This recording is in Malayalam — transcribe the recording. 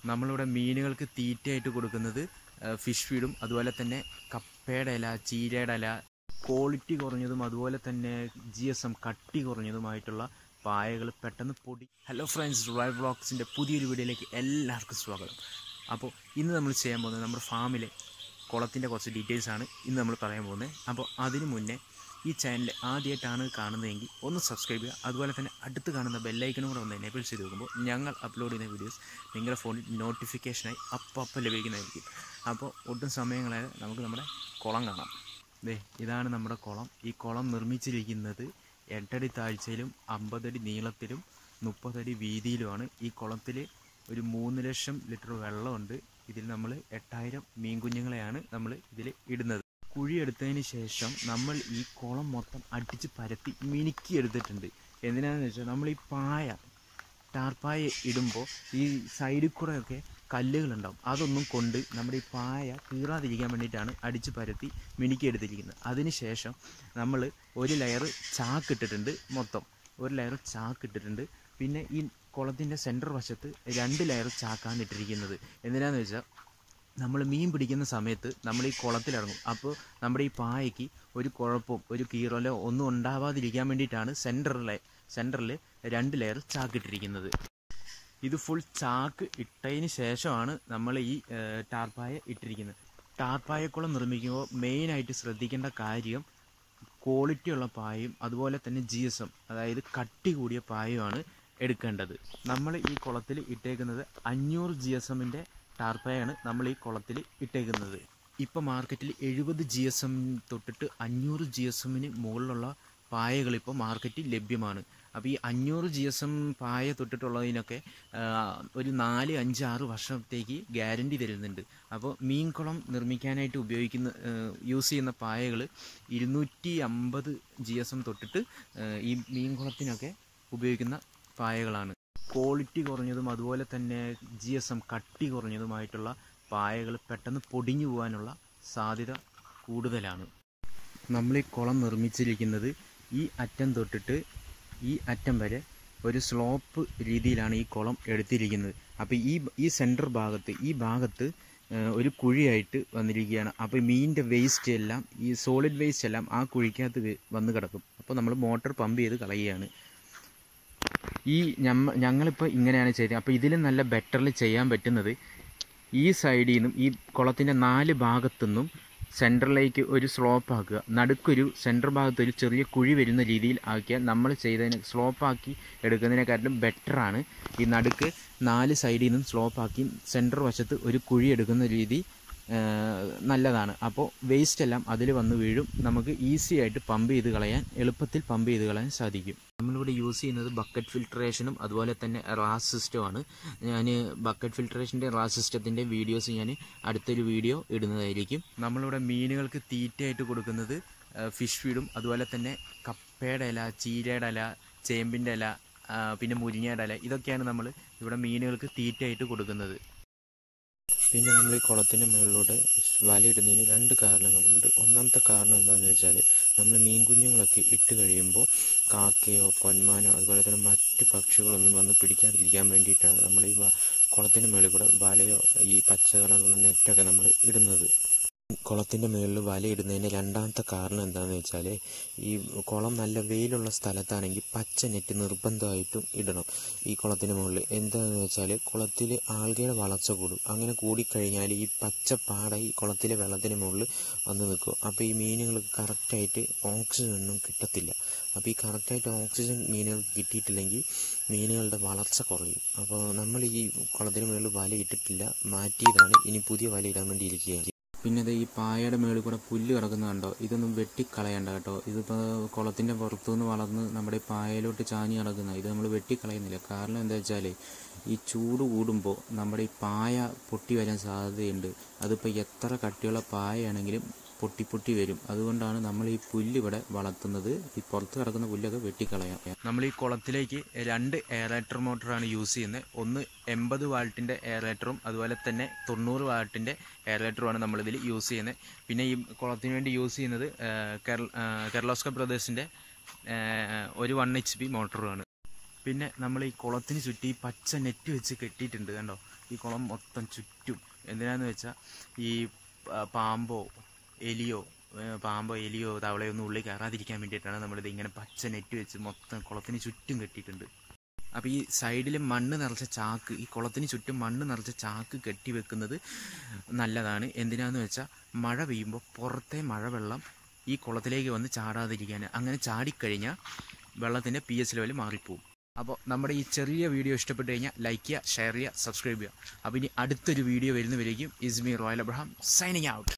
നമ്മളിവിടെ മീനുകൾക്ക് തീറ്റയായിട്ട് കൊടുക്കുന്നത് ഫിഷ് ഫീഡും അതുപോലെ തന്നെ കപ്പയുടെ ഇല ചീരയുടെ ഇല ക്വാളിറ്റി കുറഞ്ഞതും അതുപോലെ തന്നെ ജി എസ് എം കട്ടി കുറഞ്ഞതുമായിട്ടുള്ള പായകൾ പെട്ടെന്ന് പൊടി ഹലോ ഫ്രണ്ട്സ് റോയൽ വ്ളോഗ്സിൻ്റെ പുതിയൊരു വീഡിയോയിലേക്ക് എല്ലാവർക്കും സ്വാഗതം അപ്പോൾ ഇന്ന് നമ്മൾ ചെയ്യാൻ പോകുന്നത് നമ്മുടെ ഫാമിലെ കുളത്തിൻ്റെ കുറച്ച് ഡീറ്റെയിൽസ് ആണ് ഇന്ന് നമ്മൾ പറയാൻ പോകുന്നത് അപ്പോൾ അതിനു മുന്നേ ഈ ചാനൽ ആദ്യമായിട്ടാണ് കാണുന്നതെങ്കിൽ ഒന്ന് സബ്സ്ക്രൈബ് ചെയ്യുക അതുപോലെ തന്നെ അടുത്ത് കാണുന്ന ബെല്ലൈക്കനും കൂടെ ഒന്ന് എനേബിൾ ചെയ്ത് നോക്കുമ്പോൾ ഞങ്ങൾ അപ്ലോഡ് ചെയ്യുന്ന വീഡിയോസ് നിങ്ങളുടെ ഫോണിൽ നോട്ടിഫിക്കേഷനായി അപ്പം അപ്പം ലഭിക്കുന്നതായിരിക്കും അപ്പോൾ ഒട്ടും സമയങ്ങളായ നമുക്ക് നമ്മുടെ കുളം കാണാം ദേ ഇതാണ് നമ്മുടെ കുളം ഈ കുളം നിർമ്മിച്ചിരിക്കുന്നത് എട്ടടി താഴ്ചയിലും അമ്പതടി നീളത്തിലും മുപ്പതടി വീതിയിലുമാണ് ഈ കുളത്തിൽ ഒരു മൂന്ന് ലക്ഷം ലിറ്റർ വെള്ളമുണ്ട് ഇതിൽ നമ്മൾ എട്ടായിരം മീൻ കുഞ്ഞുങ്ങളെയാണ് നമ്മൾ ഇതിൽ ഇടുന്നത് കുഴിയെടുത്തതിന് ശേഷം നമ്മൾ ഈ കുളം മൊത്തം അടിച്ച് പരത്തി മിനുക്കി എടുത്തിട്ടുണ്ട് എന്തിനാണെന്ന് വെച്ചാൽ നമ്മൾ ഈ പായ ടാർപ്പായ ഇടുമ്പോൾ ഈ സൈഡിൽ കൂടെയൊക്കെ കല്ലുകളുണ്ടാവും അതൊന്നും കൊണ്ട് നമ്മുടെ ഈ പായ കീറാതിരിക്കാൻ വേണ്ടിയിട്ടാണ് അടിച്ച് പരത്തി മിനുക്കി എടുത്തിരിക്കുന്നത് അതിനുശേഷം നമ്മൾ ഒരു ലെയർ ചാക്കിട്ടിട്ടുണ്ട് മൊത്തം ഒരു ലെയർ ചാക്കിട്ടിട്ടുണ്ട് പിന്നെ ഈ കുളത്തിൻ്റെ സെൻറ്റർ വശത്ത് രണ്ട് ലെയർ ചാക്കാണ് ഇട്ടിരിക്കുന്നത് എന്തിനാന്ന് വെച്ചാൽ നമ്മൾ മീൻ പിടിക്കുന്ന സമയത്ത് നമ്മൾ ഈ കുളത്തിലിറങ്ങും അപ്പോൾ നമ്മുടെ ഈ പായയ്ക്ക് ഒരു കുഴപ്പവും ഒരു കീറലോ ഒന്നും ഉണ്ടാവാതിരിക്കാൻ വേണ്ടിയിട്ടാണ് സെൻറ്ററിലെ സെൻറ്ററിൽ രണ്ട് ലെയർ ചാക്കിട്ടിരിക്കുന്നത് ഇത് ഫുൾ ചാക്ക് ഇട്ടതിന് ശേഷമാണ് നമ്മൾ ഈ ഏഹ്, ടാർപ്പായ ഇട്ടിരിക്കുന്നത് ടാർപ്പായക്കുളം നിർമ്മിക്കുമ്പോൾ മെയിനായിട്ട് ശ്രദ്ധിക്കേണ്ട കാര്യം ക്വാളിറ്റിയുള്ള പായയും അതുപോലെ തന്നെ ജി എസ് എം അതായത് കട്ടി കൂടിയ പായയുമാണ് എടുക്കേണ്ടത് നമ്മൾ ഈ കുളത്തിൽ ഇട്ടേക്കുന്നത് അഞ്ഞൂറ് ജി എസ് എമ്മിൻ്റെ ടാർപ്പായാണ് നമ്മൾ ഈ കുളത്തിൽ ഇട്ടേക്കുന്നത് ഇപ്പോൾ മാർക്കറ്റിൽ എഴുപത് ജി എസ് എം തൊട്ടിട്ട് അഞ്ഞൂറ് ജി എസ് എമ്മിന് മുകളിലുള്ള പായകൾ ഇപ്പോൾ മാർക്കറ്റിൽ ലഭ്യമാണ് അപ്പോൾ ഈ അഞ്ഞൂറ് ജി എസ് എം പായ തൊട്ടിട്ടുള്ളതിനൊക്കെ ആ, ഒരു നാല് അഞ്ച് ആറ് വർഷത്തേക്ക് ഗ്യാരണ്ടി തരുന്നുണ്ട് അപ്പോൾ മീൻകുളം നിർമ്മിക്കാനായിട്ട് ഉപയോഗിക്കുന്ന യൂസ് ചെയ്യുന്ന പായകൾ ഇരുന്നൂറ്റി അമ്പത് ജി എസ് എം തൊട്ടിട്ട് ആ, ഈ മീൻകുളത്തിനൊക്കെ ഉപയോഗിക്കുന്ന പായകളാണ് ക്വാളിറ്റി കുറഞ്ഞതും അതുപോലെ തന്നെ ജി എസ് എം കട്ടി കുറഞ്ഞതുമായിട്ടുള്ള പായകൾ പെട്ടെന്ന് പൊടിഞ്ഞു പോകാനുള്ള സാധ്യത കൂടുതലാണ് നമ്മൾ ഈ കുളം നിർമ്മിച്ചിരിക്കുന്നത് ഈ അറ്റം തൊട്ടിട്ട് ഈ അറ്റം വരെ ഒരു സ്ലോപ്പ് രീതിയിലാണ് ഈ കുളം എടുത്തിരിക്കുന്നത് അപ്പോൾ ഈ ഈ സെൻറ്റർ ഭാഗത്ത് ഈ ഭാഗത്ത് ആ, ഒരു കുഴിയായിട്ട് വന്നിരിക്കുകയാണ് അപ്പോൾ മീനിൻ്റെ വേസ്റ്റ് എല്ലാം ഈ സോളിഡ് വേസ്റ്റ് എല്ലാം ആ കുഴിക്കകത്ത് വെ- വന്ന് കിടക്കും അപ്പോൾ നമ്മൾ മോട്ടോർ പമ്പ് ചെയ്ത് കളയുകയാണ് ഈ ഞമ്മ ഞങ്ങളിപ്പോൾ ഇങ്ങനെയാണ് ചെയ്തത് അപ്പോൾ ഇതിലും നല്ല ബെറ്ററിൽ ചെയ്യാൻ പറ്റുന്നത് ഈ സൈഡിൽ നിന്നും ഈ കുളത്തിൻ്റെ നാല് ഭാഗത്തുനിന്നും സെൻറ്ററിലേക്ക് ഒരു സ്ലോപ്പ് ആക്കുക നടുക്കൊരു സെൻറ്റർ ഭാഗത്ത് ഒരു ചെറിയ കുഴി വരുന്ന രീതിയിൽ ആക്കിയാൽ നമ്മൾ ചെയ്തതിന് സ്ലോപ്പാക്കി എടുക്കുന്നതിനെക്കാട്ടിലും ബെറ്ററാണ് ഈ നടുക്ക് നാല് സൈഡിൽ നിന്നും സ്ലോപ്പാക്കി സെൻറ്റർ വശത്ത് ഒരു കുഴി എടുക്കുന്ന രീതി ആ, നല്ലതാണ് അപ്പോൾ വേസ്റ്റ് എല്ലാം അതിൽ വന്ന് വീഴും നമുക്ക് ഈസി ആയിട്ട് പമ്പ് ചെയ്ത് കളയാൻ എളുപ്പത്തിൽ പമ്പ് ചെയ്ത് കളയാൻ സാധിക്കും നമ്മളിവിടെ യൂസ് ചെയ്യുന്നത് ബക്കറ്റ് ഫിൽട്രേഷനും അതുപോലെ തന്നെ റാസ് സിസ്റ്റമാണ് ഞാൻ ബക്കറ്റ് ഫിൽട്രേഷൻ്റെ റാസ് സിസ്റ്റത്തിൻ്റെ വീഡിയോസ് ഞാൻ അടുത്തൊരു വീഡിയോ ഇടുന്നതായിരിക്കും നമ്മളിവിടെ മീനുകൾക്ക് തീറ്റയായിട്ട് കൊടുക്കുന്നത് ഫിഷ് ഫീഡും അതുപോലെ തന്നെ കപ്പയുടെ ഇല ചീരയുടെ ഇല ചേമ്പിൻ്റെ ഇല ആ, പിന്നെ മുരിങ്ങയുടെ ഇല ഇതൊക്കെയാണ് നമ്മൾ ഇവിടെ മീനുകൾക്ക് തീറ്റയായിട്ട് കൊടുക്കുന്നത് പിന്നെ നമ്മൾ ഈ കുളത്തിൻ്റെ മുകളിലൂടെ വലയിടുന്നതിന് രണ്ട് കാരണങ്ങളുണ്ട് ഒന്നാമത്തെ കാരണം എന്താണെന്ന് വെച്ചാൽ നമ്മൾ മീൻ കുഞ്ഞുങ്ങളൊക്കെ ഇട്ട് കഴിയുമ്പോൾ കാക്കയോ പൊന്മാനോ അതുപോലെ തന്നെ മറ്റ് പക്ഷികളൊന്നും വന്ന് പിടിക്കാതിരിക്കാൻ വേണ്ടിയിട്ടാണ് നമ്മൾ ഈ വ- കുളത്തിൻ്റെ മുകളിൽ കൂടെ വലയോ ഈ പച്ച കളറുള്ള നെറ്റൊക്കെ നമ്മൾ ഇടുന്നത് കുളത്തിൻ്റെ മുകളിൽ വലയിടുന്നതിൻ്റെ രണ്ടാമത്തെ കാരണം എന്താണെന്ന് വെച്ചാൽ ഈ കുളം നല്ല വെയിലുള്ള സ്ഥലത്താണെങ്കിൽ പച്ച നെറ്റ് നിർബന്ധമായിട്ടും ഇടണം ഈ കുളത്തിന് മുകളിൽ എന്താണെന്ന് വെച്ചാൽ കുളത്തിൽ ആൾഗയുടെ വളർച്ച കൂടും അങ്ങനെ കൂടിക്കഴിഞ്ഞാൽ ഈ പച്ച പാട ഈ കുളത്തിലെ വെള്ളത്തിന് മുകളിൽ വന്ന് നിൽക്കും അപ്പോൾ ഈ മീനുകൾക്ക് കറക്റ്റായിട്ട് ഓക്സിജൻ ഒന്നും കിട്ടത്തില്ല അപ്പോൾ ഈ കറക്റ്റായിട്ട് ഓക്സിജൻ മീനുകൾക്ക് കിട്ടിയിട്ടില്ലെങ്കിൽ മീനുകളുടെ വളർച്ച കുറയും അപ്പോൾ നമ്മൾ ഈ കുളത്തിന് മുകളിൽ വല ഇട്ടിട്ടില്ല മാറ്റിയതാണ് ഇനി പുതിയ വല ഇടാൻ വേണ്ടി ഇരിക്കുകയാണ് പിന്നെ ഇത് ഈ പായയുടെ മേളിൽ കൂടെ പുല്ല് കിടക്കുന്ന കണ്ടോ ഇതൊന്നും വെട്ടിക്കളയണ്ട കേട്ടോ ഇതിപ്പോൾ കുളത്തിൻ്റെ പുറത്തുനിന്ന് വളർന്ന് നമ്മുടെ ഈ പായയിലോട്ട് ചാഞ്ഞ് കിടക്കുന്ന ഇത് നമ്മൾ വെട്ടിക്കളയുന്നില്ല കാരണം എന്താ വെച്ചാൽ ഈ ചൂട് കൂടുമ്പോൾ നമ്മുടെ ഈ പായ പൊട്ടി വരാൻ സാധ്യതയുണ്ട് അതിപ്പോൾ എത്ര കട്ടിയുള്ള പായയാണെങ്കിലും പൊട്ടി പൊട്ടി വരും അതുകൊണ്ടാണ് നമ്മൾ ഈ പുല്ല് ഇവിടെ വളർത്തുന്നത് ഈ പുറത്ത് കിടക്കുന്ന പുല്ലൊക്കെ വെട്ടിക്കളയാം നമ്മൾ ഈ കുളത്തിലേക്ക് രണ്ട് എയറേറ്റർ മോട്ടറാണ് യൂസ് ചെയ്യുന്നത് ഒന്ന് എൺപത് വാൾട്ടിൻ്റെ എയറേറ്ററും അതുപോലെ തന്നെ തൊണ്ണൂറ് വാൾട്ടിൻ്റെ എയറേറ്ററുമാണ് നമ്മളിതിൽ യൂസ് ചെയ്യുന്നത് പിന്നെ ഈ കുളത്തിന് വേണ്ടി യൂസ് ചെയ്യുന്നത് കെർലോസ്ക ബ്രദേഴ്സിൻ്റെ ഒരു വൺ എച്ച് പി മോട്ടറുമാണ് പിന്നെ നമ്മൾ ഈ കുളത്തിന് ചുറ്റി ഈ പച്ച നെറ്റ് വെച്ച് കെട്ടിയിട്ടുണ്ട് കണ്ടോ ഈ കുളം മൊത്തം ചുറ്റും എന്തിനാന്ന് വെച്ചാൽ ഈ ആ, പാമ്പോ എലിയോ ഏ, പാമ്പോ എലിയോ തവളയോ ഒന്നും ഉള്ളിൽ കയറാതിരിക്കാൻ വേണ്ടിയിട്ടാണ് നമ്മളിത് ഇങ്ങനെ പച്ച നെറ്റ് വെച്ച് മൊത്തം കുളത്തിന് ചുറ്റും കെട്ടിയിട്ടുണ്ട് അപ്പോൾ ഈ സൈഡിൽ മണ്ണ് നിറച്ച ചാക്ക് ഈ കുളത്തിന് ചുറ്റും മണ്ണ് നിറച്ച ചാക്ക് കെട്ടി വെക്കുന്നത് നല്ലതാണ് എന്തിനാന്ന് വെച്ചാൽ മഴ പെയ്യുമ്പോൾ പുറത്തെ മഴവെള്ളം ഈ കുളത്തിലേക്ക് വന്ന് ചാടാതിരിക്കാൻ അങ്ങനെ ചാടിക്കഴിഞ്ഞാൽ വെള്ളത്തിൻ്റെ പി എച്ച് ലെവൽ മാറിപ്പോവും അപ്പോൾ നമ്മുടെ ഈ ചെറിയ വീഡിയോ ഇഷ്ടപ്പെട്ട് കഴിഞ്ഞാൽ ലൈക്ക് ചെയ്യുക ഷെയർ ചെയ്യുക സബ്സ്ക്രൈബ് ചെയ്യുക അപ്പോൾ ഇനി അടുത്തൊരു വീഡിയോ വരുന്നവരേക്കും ഇസ്മി റോയൽ അബ്രഹാം സൈനിങ് ഔട്ട്